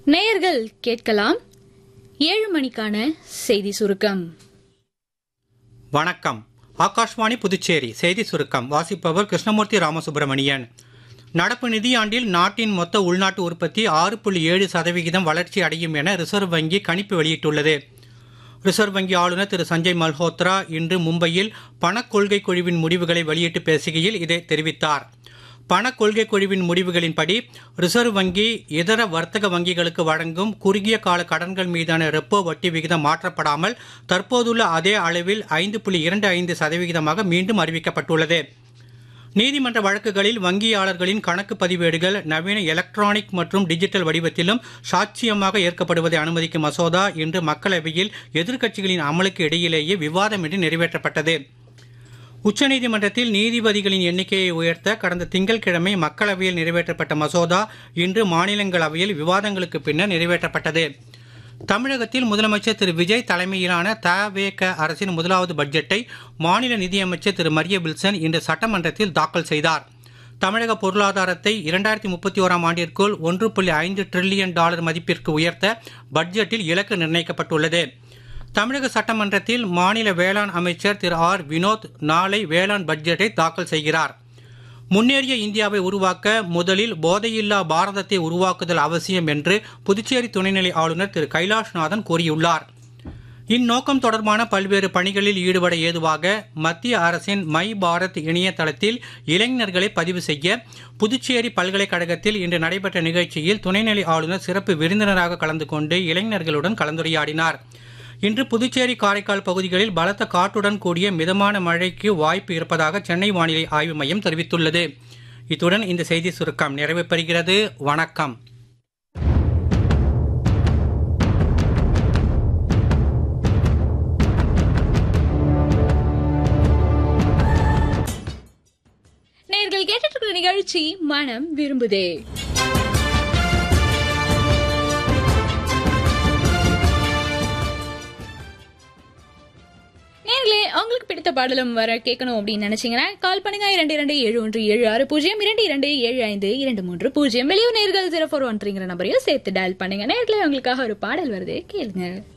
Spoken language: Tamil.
நேயர்கள் கேட்கலாம் ஏழு மணிக்கான செய்தி சுருக்கம் வணக்கம் ஆகாஷ்வாணி புதுச்சேரி செய்தி சுருக்கம் வாசிப்பவர் கிருஷ்ணமூர்த்தி ராமசுப்பிரமணியன் நடப்பு நிதியாண்டில் நாட்டின் மொத்த உள்நாட்டு உற்பத்தி ஆறு புள்ளி ஏழு சதவிகிதம் வளர்ச்சி அடையும் என ரிசர்வ் வங்கி கணிப்பு வெளியிட்டுள்ளது ரிசர்வ் வங்கி ஆளுநர் திரு சஞ்சய் மல்ஹோத்ரா இன்று மும்பையில் பணக் கொள்கை குழுவின் முடிவுகளை வெளியிட்டு பேசுகையில் இதை தெரிவித்தார் பணக் கொள்கை குழுவின் முடிவுகளின்படி ரிசர்வ் வங்கி இதர வர்த்தக வங்கிகளுக்கு வழங்கும் குறுகிய கால கடன்கள் மீதான ரெப்போ வட்டி விகிதம் மாற்றப்படாமல் தற்போதுள்ள அதே அளவில் ஐந்து புள்ளி இரண்டு ஐந்து சதவிகிதமாக மீண்டும் அறிவிக்கப்பட்டுள்ளது நீதிமன்ற வழக்குகளில் வங்கியாளர்களின் கணக்கு பதிவேடுகள் நவீன எலக்ட்ரானிக் மற்றும் டிஜிட்டல் வடிவத்திலும் சாட்சியமாக ஏற்கப்படுவதை அனுமதிக்கும் மசோதா இன்று மக்களவையில் எதிர்க்கட்சிகளின் அமலுக்கு இடையிலேயே விவாதமின்றி நிறைவேற்றப்பட்டது உச்சநீதிமன்றத்தில் நீதிபதிகளின் எண்ணிக்கையை உயர்த்த கடந்த திங்கட்கிழமை மக்களவையில் நிறைவேற்றப்பட்ட மசோதா இன்று மாநிலங்களவையில் விவாதங்களுக்கு பின்னர் நிறைவேற்றப்பட்டது தமிழகத்தில் முதலமைச்சர் திரு விஜய் தலைமையிலான தவேக அரசின் முதலாவது பட்ஜெட்டை மாநில நிதியமைச்சர் திரு மரிய பில்சன் இன்று சட்டமன்றத்தில் தாக்கல் செய்தார் தமிழக பொருளாதாரத்தை இரண்டாயிரத்தி முப்பத்தி ஓராம் ஆண்டிற்குள் ஒன்று புள்ளி ஐந்து டிரில்லியன் டாலர் மதிப்பிற்கு உயர்த்த பட்ஜெட்டில் இலக்கு நிர்ணயிக்கப்பட்டுள்ளது தமிழக சட்டமன்றத்தில் மாநில வேளாண் அமைச்சர் திரு ஆர் வினோத் நாளை வேளாண் பட்ஜெட்டை தாக்கல் செய்கிறார் முன்னேறிய இந்தியாவை உருவாக்க முதலில் போதையில்லா பாரதத்தை உருவாக்குதல் அவசியம் என்று புதுச்சேரி துணைநிலை ஆளுநர் திரு கைலாஷ்நாதன் கூறியுள்ளார் இந்நோக்கம் தொடர்பான பல்வேறு பணிகளில் ஈடுபட ஏதுவாக மத்திய அரசின் மை பாரத் இணையதளத்தில் இளைஞர்களை பதிவு செய்ய புதுச்சேரி பல்கலைக்கழகத்தில் இன்று நடைபெற்ற நிகழ்ச்சியில் துணைநிலை ஆளுநர் சிறப்பு விருந்தினராக கலந்து கொண்டு இளைஞர்களுடன் கலந்துரையாடினார் இன்று புதுச்சேரி காரைக்கால் பகுதிகளில் பலத்த காற்றுடன் கூடிய மிதமான மழைக்கு வாய்ப்பு இருப்பதாக சென்னை வானிலை ஆய்வு மையம் தெரிவித்துள்ளது இத்துடன் இந்த செய்தி சுருக்கம் நிறைவு பெறுகிறது வணக்கம் நேயர்கள் கேட்டுட்டு இருக்கிற நிகழ்ச்சி மனம் விரும்புதே நேர்களே உங்களுக்கு பிடித்த பாடலும் வர கேட்கணும் அப்படின்னு நினைச்சீங்கன்னா கால் பண்ணுங்க இரண்டு இரண்டு ஏழு ஒன்று ஏழு ஆறு பூஜ்ஜியம் இரண்டு இரண்டு ஏழு ஐந்து இரண்டு மூன்று பூஜ்ஜியம் வெளியூர் நேர்கள் ஜீரோ ஃபோர் ஒன்றிங்கிற நம்பரையும் சேர்த்து டயல் பண்ணுங்க நேர்களே உங்களுக்காக ஒரு பாடல் வருது கேளுங்க